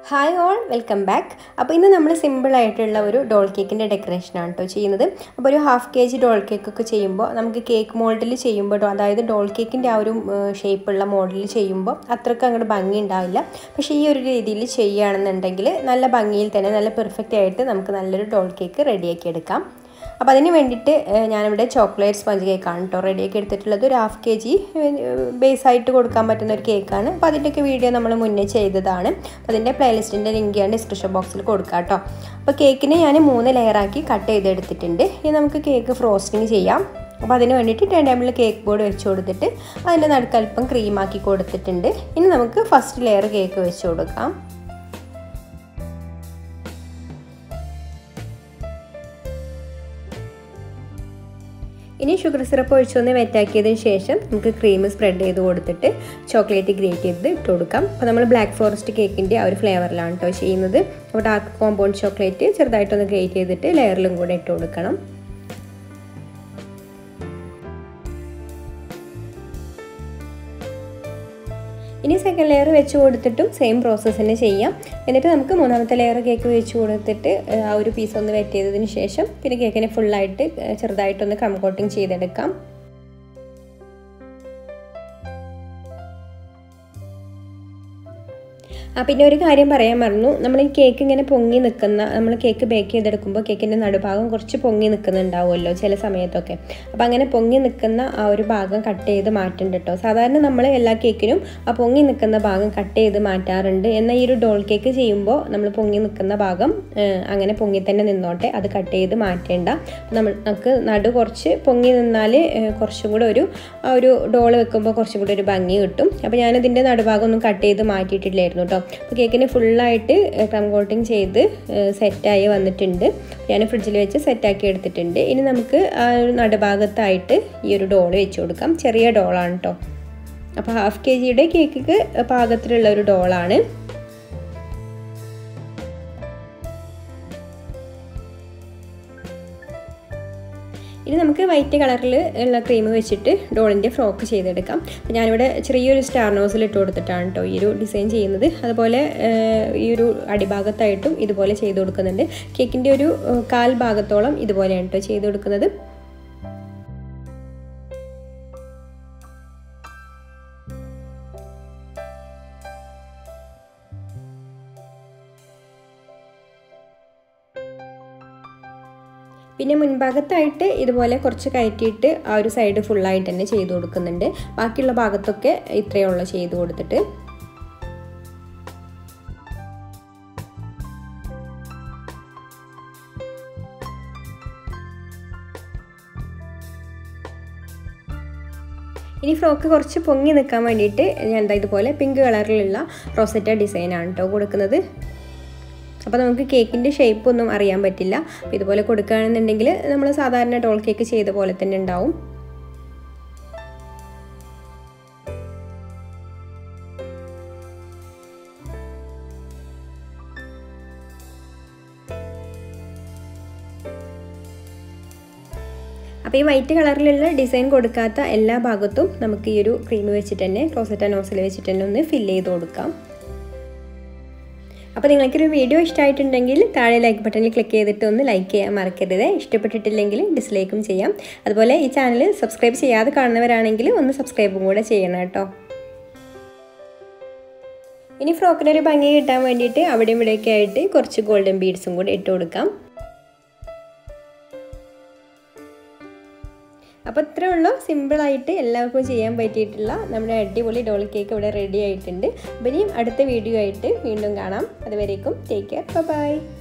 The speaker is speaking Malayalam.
ഹായ് ഓൾ വെൽക്കം ബാക്ക് അപ്പോൾ ഇന്ന് നമ്മൾ സിമ്പിളായിട്ടുള്ള ഒരു ഡോൾ കേക്കിൻ്റെ ഡെക്കറേഷനാണ് കേട്ടോ ചെയ്യുന്നത് അപ്പോൾ ഒരു ഹാഫ് കെ ജി ഡോൾ കേക്കൊക്കെ ചെയ്യുമ്പോൾ നമുക്ക് കേക്ക് മോൾഡിൽ ചെയ്യുമ്പോൾ അതായത് ഡോൾ കേക്കിൻ്റെ ആ ഒരു ഷേപ്പുള്ള മോഡലിൽ ചെയ്യുമ്പോൾ അത്രയ്ക്ക് അങ്ങോട്ട് ഭംഗി ഉണ്ടാവില്ല പക്ഷേ ഈ ഒരു രീതിയിൽ ചെയ്യുകയാണെന്നുണ്ടെങ്കിൽ നല്ല ഭംഗിയിൽ തന്നെ നല്ല പെർഫെക്റ്റ് ആയിട്ട് നമുക്ക് നല്ലൊരു ഡോൾ കേക്ക് റെഡിയാക്കി എടുക്കാം അപ്പോൾ അതിന് വേണ്ടിയിട്ട് ഞാനിവിടെ ചോക്ലേറ്റ് സ്പഞ്ച് കേക്കാണ് കേട്ടോ റെഡിയാക്കി എടുത്തിട്ടുള്ളത് ഒരു ഹാഫ് കെ ജി ബേസായിട്ട് കൊടുക്കാൻ പറ്റുന്ന ഒരു കേക്കാണ് അപ്പോൾ അതിൻ്റെയൊക്കെ വീഡിയോ നമ്മൾ മുന്നേ ചെയ്തതാണ് അപ്പോൾ അതിൻ്റെ പ്ലേലിസ്റ്റിൻ്റെ ലിങ്ക് ഞാൻ ഡിസ്ക്രിപ്ഷൻ ബോക്സിൽ കൊടുക്കാം കേട്ടോ അപ്പോൾ കേക്കിനെ ഞാൻ മൂന്ന് ലെയറാക്കി കട്ട് ചെയ്തെടുത്തിട്ടുണ്ട് ഇനി നമുക്ക് കേക്ക് ഫ്രോസ്റ്റിംഗ് ചെയ്യാം അപ്പോൾ അതിന് വേണ്ടിയിട്ട് ടേൺ ടേബിളിൽ കേക്ക് ബോർഡ് വെച്ച് കൊടുത്തിട്ട് അതിൻ്റെ നടുക്കൽപ്പം ക്രീമാക്കി കൊടുത്തിട്ടുണ്ട് ഇനി നമുക്ക് ഫസ്റ്റ് ലെയർ കേക്ക് വെച്ച് കൊടുക്കാം ഇനി ഷുഗർ സിറപ്പ് ഒഴിച്ചൊന്ന് വെറ്റാക്കിയതിന് ശേഷം നമുക്ക് ക്രീം സ്പ്രെഡ് ചെയ്ത് കൊടുത്തിട്ട് ചോക്ലേറ്റ് ഗ്രേറ്റ് ചെയ്ത് ഇട്ട് കൊടുക്കാം അപ്പോൾ നമ്മൾ ബ്ലാക്ക് ഫോറസ്റ്റ് കേക്കിൻ്റെ ആ ഒരു ഫ്ലേവറിലാണ് കേട്ടോ ചെയ്യുന്നത് അപ്പോൾ ഡാർക്ക് കോമ്പൗണ്ട് ചോക്ലേറ്റ് ചെറുതായിട്ടൊന്ന് ഗ്രേറ്റ് ചെയ്തിട്ട് ലെയറിലും കൂടെ ഇട്ട് കൊടുക്കണം ഇനി സെക്കൻഡ് ലെയർ വെച്ച് കൊടുത്തിട്ടും സെയിം പ്രോസസ്സ് തന്നെ ചെയ്യാം എന്നിട്ട് നമുക്ക് മൂന്നാമത്തെ ലെയർ കേക്ക് വെച്ച് കൊടുത്തിട്ട് ആ ഒരു പീസ് ഒന്ന് വെറ്റ് ചെയ്തതിന് ശേഷം പിന്നെ കേക്കിനെ ഫുള്ളായിട്ട് ചെറുതായിട്ടൊന്ന് കം കോട്ടിങ് ചെയ്തെടുക്കാം ആ പിന്നെ ഒരു കാര്യം പറയാൻ മറന്നു നമ്മൾ ഈ കേക്ക് ഇങ്ങനെ പൊങ്ങി നിൽക്കുന്ന നമ്മൾ കേക്ക് ബേക്ക് ചെയ്തെടുക്കുമ്പോൾ കേക്കിൻ്റെ നടുഭാഗം കുറച്ച് പൊങ്ങി നിൽക്കുന്നുണ്ടാവുമല്ലോ ചില സമയത്തൊക്കെ അപ്പോൾ അങ്ങനെ പൊങ്ങി നിൽക്കുന്ന ആ ഒരു ഭാഗം കട്ട് ചെയ്ത് മാറ്റുന്നുണ്ട് കേട്ടോ സാധാരണ നമ്മൾ എല്ലാ കേക്കിനും ആ പൊങ്ങി നിൽക്കുന്ന ഭാഗം കട്ട് ചെയ്ത് മാറ്റാറുണ്ട് എന്നാൽ ഈ ഒരു ഡോൾ കേക്ക് ചെയ്യുമ്പോൾ നമ്മൾ പൊങ്ങി നിൽക്കുന്ന ഭാഗം അങ്ങനെ പൊങ്ങി തന്നെ നിന്നോട്ടെ അത് കട്ട് ചെയ്ത് മാറ്റേണ്ട നമ്മൾ നമുക്ക് നടു കുറച്ച് പൊങ്ങി നിന്നാൽ കുറച്ചും കൂടെ ഒരു ആ ഒരു ഡോൾ വെക്കുമ്പോൾ കുറച്ചും കൂടെ ഒരു ഭംഗി കിട്ടും അപ്പോൾ ഞാനിതിൻ്റെ നടുഭാഗം ഒന്നും കട്ട് ചെയ്ത് മാറ്റിയിട്ടില്ലായിരുന്നു കേട്ടോ അപ്പോൾ കേക്കിന് ഫുള്ളായിട്ട് ക്രം കോട്ടിങ് ചെയ്ത് സെറ്റായി വന്നിട്ടുണ്ട് ഞാൻ ഫ്രിഡ്ജിൽ വെച്ച് സെറ്റാക്കി എടുത്തിട്ടുണ്ട് ഇനി നമുക്ക് ആ ഒരു നടുഭാഗത്തായിട്ട് ഈ ഒരു ഡോൾ വെച്ച് കൊടുക്കാം ചെറിയ ഡോളാണ് കേട്ടോ അപ്പോൾ ഹാഫ് കെ ജിയുടെ കേക്കിക്ക് പാകത്തിലുള്ള ഒരു ഡോളാണ് ഇനി നമുക്ക് വൈറ്റ് കളറിൽ ഉള്ള ക്രീം വെച്ചിട്ട് ഡോളിൻ്റെ ഫ്രോക്ക് ചെയ്തെടുക്കാം അപ്പോൾ ഞാനിവിടെ ചെറിയൊരു സ്റ്റാർ നോസിൽ ഇട്ട് കൊടുത്തിട്ടാണ് കേട്ടോ ഈ ഒരു ഡിസൈൻ ചെയ്യുന്നത് അതുപോലെ ഈ ഒരു അടിഭാഗത്തായിട്ടും ഇതുപോലെ ചെയ്ത് കൊടുക്കുന്നുണ്ട് കേക്കിൻ്റെ ഒരു കാൽ ഭാഗത്തോളം ഇതുപോലെയാണ് കേട്ടോ ചെയ്ത് കൊടുക്കുന്നത് പിന്നെ മുൻഭാഗത്തായിട്ട് ഇതുപോലെ കുറച്ച് കയറ്റിയിട്ട് ആ ഒരു സൈഡ് ഫുള്ളായിട്ട് തന്നെ ചെയ്ത് കൊടുക്കുന്നുണ്ട് ബാക്കിയുള്ള ഭാഗത്തൊക്കെ ഇത്രയുള്ള ചെയ്ത് കൊടുത്തിട്ട് ഇനി ഫ്രോക്ക് കുറച്ച് പൊങ്ങി നിൽക്കാൻ വേണ്ടിയിട്ട് ഞാൻ എന്താ ഇതുപോലെ പിങ്ക് കളറിലുള്ള റോസറ്റ ഡിസൈനാണ് കേട്ടോ കൊടുക്കുന്നത് അപ്പോൾ നമുക്ക് കേക്കിൻ്റെ ഷേപ്പ് ഒന്നും അറിയാൻ പറ്റില്ല അപ്പോൾ ഇതുപോലെ കൊടുക്കുകയാണെന്നുണ്ടെങ്കിൽ നമ്മൾ സാധാരണ ഡോൾ കേക്ക് ചെയ്ത പോലെ തന്നെ ഉണ്ടാവും അപ്പോൾ ഈ വൈറ്റ് കളറിലുള്ള ഡിസൈൻ കൊടുക്കാത്ത എല്ലാ ഭാഗത്തും നമുക്ക് ഈ ഒരു ക്രീം വെച്ചിട്ട് തന്നെ ക്ലോസറ്റ നോസിൽ വെച്ചിട്ട് തന്നെ ഒന്ന് ഫില്ല് ചെയ്ത് കൊടുക്കാം അപ്പോൾ നിങ്ങൾക്കൊരു വീഡിയോ ഇഷ്ടമായിട്ടുണ്ടെങ്കിൽ താഴെ ലൈക്ക് ബട്ടണിൽ ക്ലിക്ക് ചെയ്തിട്ട് ഒന്ന് ലൈക്ക് ചെയ്യാൻ മറക്കരുത് ഇഷ്ടപ്പെട്ടിട്ടില്ലെങ്കിൽ ഡിസ്ലൈക്കും ചെയ്യാം അതുപോലെ ഈ ചാനൽ സബ്സ്ക്രൈബ് ചെയ്യാതെ കാണുന്നവരാണെങ്കിൽ ഒന്ന് സബ്സ്ക്രൈബും കൂടെ ചെയ്യണം കേട്ടോ ഇനി ഫ്രോക്കിനൊരു ഭംഗി കിട്ടാൻ വേണ്ടിയിട്ട് അവിടെയും ഇവിടെയൊക്കെ ആയിട്ട് കുറച്ച് ഗോൾഡൻ ബീഡ്സും കൂടി ഇട്ട് കൊടുക്കാം അപ്പോൾ ഇത്രേ ഉള്ളൂ സിമ്പിളായിട്ട് എല്ലാവർക്കും ചെയ്യാൻ പറ്റിയിട്ടുള്ള നമ്മുടെ അടിപൊളി ഡോൾ കേക്ക് ഇവിടെ റെഡി ആയിട്ടുണ്ട് അപ്പോൾ ഇനിയും അടുത്ത വീഡിയോ ആയിട്ട് വീണ്ടും കാണാം അതുവരേക്കും ടേക്ക് കെയർ ബൈ